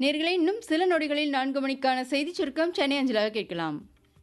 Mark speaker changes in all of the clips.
Speaker 1: நேர்களே இன்னும் சில நொடிகளில் நான்கு மணிக்கான செய்திச் சுருக்கம் சென்னை அஞ்சலாக கேட்கலாம்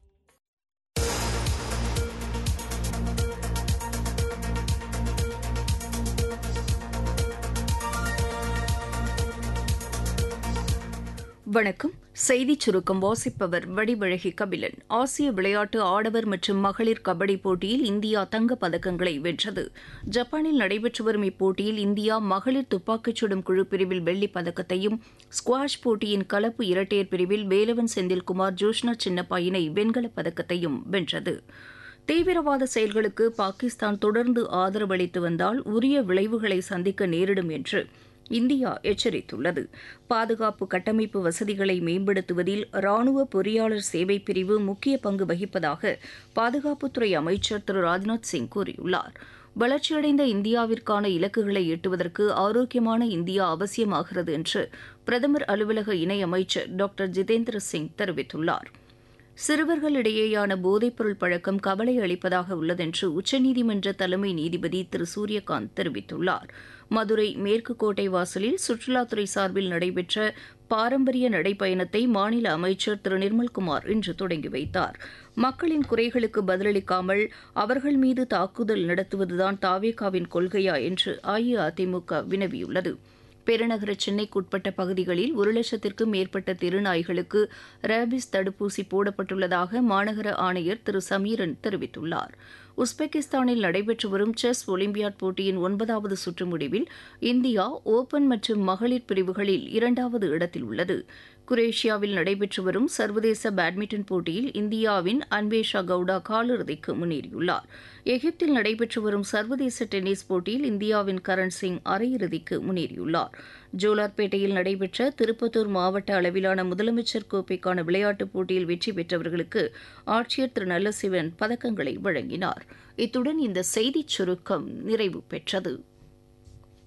Speaker 2: வணக்கம் செய்திச் சுருக்கம் வாசிப்பவர் வடிவழகி கபிலன் ஆசிய விளையாட்டு ஆடவர் மற்றும் மகளிர் கபடி போட்டியில் இந்தியா தங்கப் பதக்கங்களை வென்றது ஜப்பானில் நடைபெற்று வரும் இப்போட்டியில் இந்தியா மகளிர் துப்பாக்கிச் சுடும் குழு பிரிவில் வெள்ளிப் பதக்கத்தையும் ஸ்குவாஷ் போட்டியின் கலப்பு இரட்டையர் பிரிவில் வேலவன் செந்தில்குமார் ஜோஷ்னா சின்னப்பா இணை வெண்கலப் பதக்கத்தையும் வென்றது தீவிரவாத செயல்களுக்கு பாகிஸ்தான் தொடர்ந்து ஆதரவளித்து வந்தால் உரிய விளைவுகளை சந்திக்க நேரிடும் என்று இந்தியா எச்சரித்துள்ளது பாதுகாப்பு கட்டமைப்பு வசதிகளை மேம்படுத்துவதில் ராணுவ பொறியாளர் சேவை பிரிவு முக்கிய பங்கு வகிப்பதாக பாதுகாப்புத்துறை அமைச்சர் திரு ராஜ்நாத் சிங் கூறியுள்ளார் வளர்ச்சியடைந்த இந்தியாவிற்கான இலக்குகளை எட்டுவதற்கு ஆரோக்கியமான இந்தியா அவசியமாகிறது என்று பிரதமர் அலுவலக இணையமைச்சர் டாக்டர் ஜிதேந்திர சிங் தெரிவித்துள்ளார் சிறுவர்களிடையேயான போதைப்பொருள் பழக்கம் கவலை அளிப்பதாக உள்ளதென்று உச்சநீதிமன்ற தலைமை நீதிபதி திரு சூரியகாந்த் தெரிவித்துள்ளார் மதுரை மேற்கு கோட்டை வாசலில் சுற்றுலாத்துறை சார்பில் நடைபெற்ற பாரம்பரிய நடைப்பயணத்தை மாநில அமைச்சர் திரு நிர்மல்குமார் இன்று தொடங்கி வைத்தார் மக்களின் குறைகளுக்கு பதிலளிக்காமல் அவர்கள் மீது தாக்குதல் நடத்துவதுதான் தாவேகாவின் கொள்கையா என்று அஇஅதிமுக வினவியுள்ளது பெருநகர சென்னைக்குட்பட்ட பகுதிகளில் ஒரு லட்சத்திற்கும் மேற்பட்ட தெருநாய்களுக்கு ரேபிஸ் தடுப்பூசி போடப்பட்டுள்ளதாக மாநகர ஆணையர் திரு சமீரன் தெரிவித்துள்ளார் உஸ்பெகிஸ்தானில் நடைபெற்று வரும் செஸ் ஒலிம்பியாட் போட்டியின் ஒன்பதாவது சுற்று முடிவில் இந்தியா ஓபன் மற்றும் மகளிர் பிரிவுகளில் இரண்டாவது இடத்தில் உள்ளது குரேஷியாவில் நடைபெற்று வரும் சர்வதேச பேட்மிண்டன் போட்டியில் இந்தியாவின் அன்வேஷா கவுடா காலிறுதிக்கு முன்னேறியுள்ளார் எகிப்தில் நடைபெற்று வரும் சர்வதேச டென்னிஸ் போட்டியில் இந்தியாவின் கரண் சிங் அரையிறுதிக்கு முன்னேறியுள்ளார் ஜோலார்பேட்டையில் நடைபெற்ற திருப்பத்தூர் மாவட்ட அளவிலான முதலமைச்சர் கோப்பைக்கான விளையாட்டுப் போட்டியில் வெற்றி பெற்றவர்களுக்கு ஆட்சியர் திரு நல்லசிவன் பதக்கங்களை வழங்கினார் இத்துடன் இந்த செய்திச் சுருக்கம் நிறைவு பெற்றது